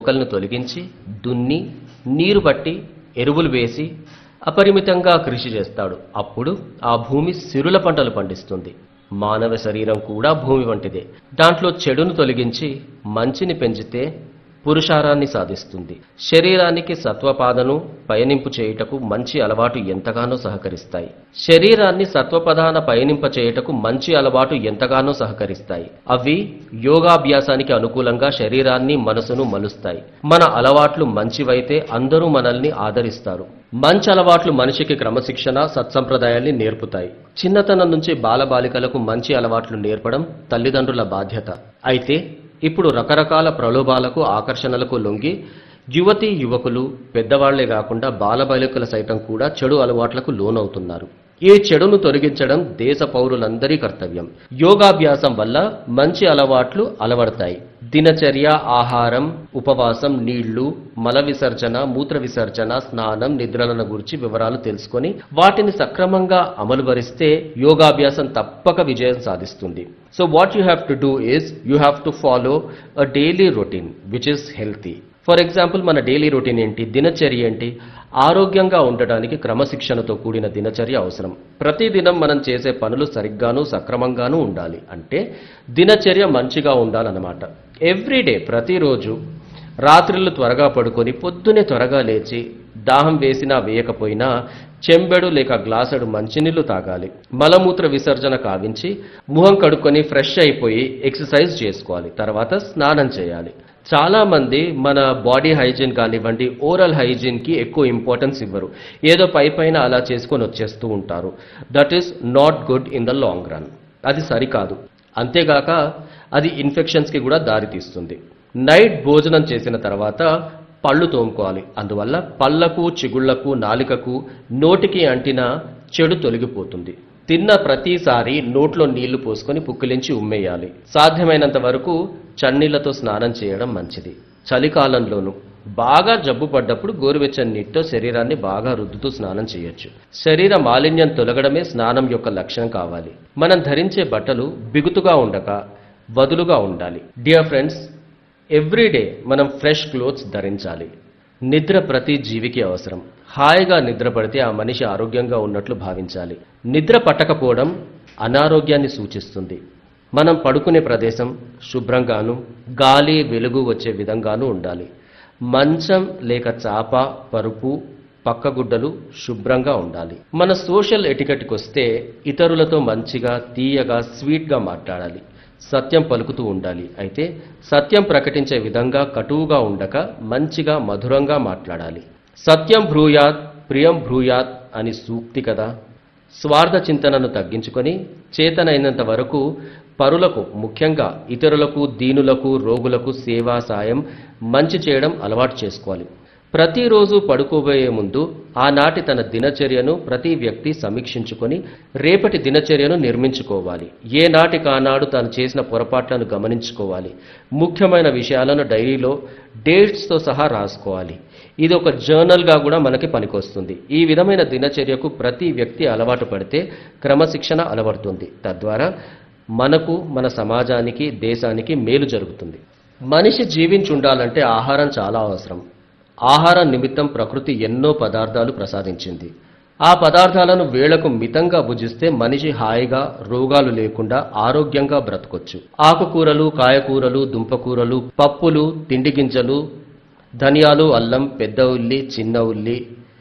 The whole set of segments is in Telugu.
మొక్కలను తొలగించి దున్ని నీరు బట్టి ఎరువులు వేసి అపరిమితంగా కృషి చేస్తాడు అప్పుడు ఆ భూమి సిరుల పంటలు పండిస్తుంది మానవ శరీరం కూడా భూమి వంటిదే దాంట్లో చెడును తొలగించి మంచిని పెంచితే పురుషారాన్ని సాధిస్తుంది శరీరానికి సత్వపాదను పయనింపు చేయుటకు మంచి అలవాటు ఎంతగానో సహకరిస్తాయి శరీరాన్ని సత్వపదాన పయనింప చేయుటకు మంచి అలవాటు ఎంతగానో సహకరిస్తాయి అవి యోగాభ్యాసానికి అనుకూలంగా శరీరాన్ని మనసును మలుస్తాయి మన అలవాట్లు మంచివైతే అందరూ మనల్ని ఆదరిస్తారు మంచి అలవాట్లు మనిషికి క్రమశిక్షణ సత్సంప్రదాయాల్ని నేర్పుతాయి చిన్నతనం నుంచి బాలబాలికలకు మంచి అలవాట్లు నేర్పడం తల్లిదండ్రుల బాధ్యత అయితే ఇప్పుడు రకరకాల ప్రలోభాలకు ఆకర్షణలకు లొంగి యువతీ యువకులు పెద్దవాళ్లే కాకుండా బాలబాలికల సైతం కూడా చెడు అలవాట్లకు లోనవుతున్నారు ఈ చెడును తొలగించడం దేశ పౌరులందరి కర్తవ్యం యోగాభ్యాసం వల్ల మంచి అలవాట్లు అలవడతాయి దినచర్య ఆహారం ఉపవాసం నీళ్లు మల విసర్జన మూత్ర విసర్జన స్నానం నిద్రలను గురించి వివరాలు తెలుసుకొని వాటిని సక్రమంగా అమలుపరిస్తే యోగాభ్యాసం తప్పక విజయం సాధిస్తుంది so what you have to do is you have to follow a daily routine which is healthy for example మన డైలీ రొటీన్ ఏంటి దినచర్య ఏంటి ఆరోగ్యంగా ఉండడానికి క్రమశిక్షణతో కూడిన దినచర్య అవసరం ప్రతిదినం మనం చేసే పనులు సరిగ్గాను సక్రమంగానూ ఉండాలి అంటే దినచర్య మంచిగా ఉండాలన్నమాట ఎవ్రీడే ప్రతిరోజు రాత్రిళ్ళు త్వరగా పడుకొని పొద్దునే త్వరగా లేచి దాహం వేసినా వేయకపోయినా చెంబెడు లేక గ్లాసుడు మంచినీళ్లు తాగాలి మలమూత్ర విసర్జన కావించి ముఖం కడుక్కొని ఫ్రెష్ అయిపోయి ఎక్సర్సైజ్ చేసుకోవాలి తర్వాత స్నానం చేయాలి చాలా మంది మన బాడీ హైజీన్ కానివ్వండి ఓరల్ హైజీన్ కి ఎక్కువ ఇంపార్టెన్స్ ఇవ్వరు ఏదో పై పైన అలా చేసుకొని వచ్చేస్తూ ఉంటారు that is not good in the long run అది సరికాదు అంతేగాక అది ఇన్ఫెక్షన్స్ కి కూడా దారితీస్తుంది నైట్ భోజనం చేసిన తర్వాత పళ్ళు తోముకోవాలి అందువల్ల పళ్ళకు చిగుళ్లకు నాలికకు నోటికి అంటిన చెడు తొలగిపోతుంది తిన్న ప్రతిసారి నోట్లో నీళ్లు పోసుకొని పుక్కిలించి ఉమ్మేయాలి సాధ్యమైనంత వరకు చన్నీళ్లతో స్నానం చేయడం మంచిది చలికాలంలోనూ బాగా జబ్బు పడ్డప్పుడు గోరువెచ్చని నీటితో శరీరాన్ని బాగా రుద్దుతూ స్నానం చేయొచ్చు శరీర మాలిన్యం తొలగడమే స్నానం యొక్క లక్షణం కావాలి మనం ధరించే బట్టలు బిగుతుగా ఉండక వదులుగా ఉండాలి డియర్ ఫ్రెండ్స్ ఎవ్రీడే మనం ఫ్రెష్ క్లోత్స్ ధరించాలి నిద్ర ప్రతి జీవికి అవసరం హాయిగా నిద్ర పడితే ఆ మనిషి ఆరోగ్యంగా ఉన్నట్లు భావించాలి నిద్ర పట్టకపోవడం అనారోగ్యాన్ని సూచిస్తుంది మనం పడుకునే ప్రదేశం శుభ్రంగాను గాలి వెలుగు వచ్చే విధంగానూ ఉండాలి మంచం లేక చాప పరుపు పక్కగుడ్డలు శుభ్రంగా ఉండాలి మన సోషల్ ఎటికెట్కి వస్తే ఇతరులతో మంచిగా తీయగా స్వీట్గా మాట్లాడాలి సత్యం పలుకుతూ ఉండాలి అయితే సత్యం ప్రకటించే విధంగా కటువుగా ఉండక మంచిగా మధురంగా మాట్లాడాలి సత్యం భ్రూయాత్ ప్రియం భ్రూయాత్ అని సూక్తి కదా స్వార్థ చింతనను తగ్గించుకొని చేతనైనంత వరకు పరులకు ముఖ్యంగా ఇతరులకు దీనులకు రోగులకు సేవా సాయం మంచి చేయడం అలవాటు చేసుకోవాలి ప్రతిరోజు పడుకోబోయే ముందు ఆనాటి తన దినచర్యను ప్రతి వ్యక్తి సమీక్షించుకొని రేపటి దినచర్యను నిర్మించుకోవాలి ఏ నాటి కానాడు తాను చేసిన పొరపాట్లను గమనించుకోవాలి ముఖ్యమైన విషయాలను డైరీలో డేట్స్తో సహా రాసుకోవాలి ఇది ఒక జర్నల్గా కూడా మనకి పనికొస్తుంది ఈ విధమైన దినచర్యకు ప్రతి వ్యక్తి అలవాటు పడితే క్రమశిక్షణ అలవడుతుంది తద్వారా మనకు మన సమాజానికి దేశానికి మేలు జరుగుతుంది మనిషి జీవించి ఉండాలంటే ఆహారం చాలా అవసరం ఆహారం నిమిత్తం ప్రకృతి ఎన్నో పదార్థాలు ప్రసాదించింది ఆ పదార్థాలను వేళకు మితంగా భుజిస్తే మనిషి హాయిగా రోగాలు లేకుండా ఆరోగ్యంగా బ్రతకొచ్చు ఆకుకూరలు కాయకూరలు దుంపకూరలు పప్పులు తిండి గింజలు ధనియాలు అల్లం పెద్ద ఉల్లి చిన్న ఉల్లి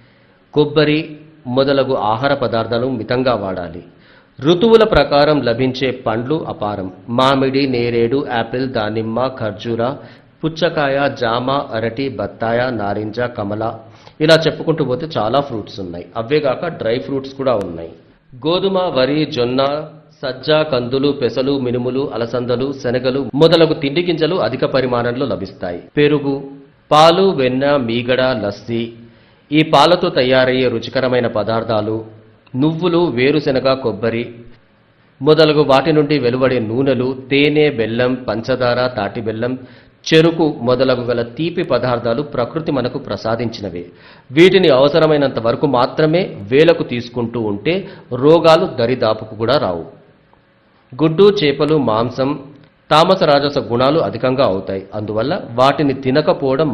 కొబ్బరి మొదలగు ఆహార పదార్థాలు మితంగా వాడాలి ఋతువుల ప్రకారం లభించే పండ్లు అపారం మామిడి నేరేడు యాపిల్ దానిమ్మ ఖర్జూర పుచ్చకాయ జామ అరటి బత్తాయ నారింజ కమల ఇలా చెప్పుకుంటూ పోతే చాలా ఫ్రూట్స్ ఉన్నాయి అవేగాక డ్రై ఫ్రూట్స్ కూడా ఉన్నాయి గోధుమ వరి జొన్న సజ్జ కందులు పెసలు మినుములు అలసందలు శనగలు మొదలగు తిండి గింజలు అధిక పరిమాణంలో లభిస్తాయి పెరుగు పాలు వెన్న మీగడ లస్సీ ఈ పాలతో తయారయ్యే రుచికరమైన పదార్థాలు నువ్వులు వేరుశెనగ కొబ్బరి మొదలగు వాటి నుండి వెలువడే నూనెలు తేనె బెల్లం పంచదార తాటి బెల్లం చెరుకు మొదలగు గల తీపి పదార్థాలు ప్రకృతి మనకు ప్రసాదించినవే వీటిని అవసరమైనంత వరకు మాత్రమే వేలకు తీసుకుంటూ ఉంటే రోగాలు దరిదాపుకు కూడా రావు గుడ్డు చేపలు మాంసం తామస రాజస గుణాలు అధికంగా అవుతాయి అందువల్ల వాటిని తినకపోవడం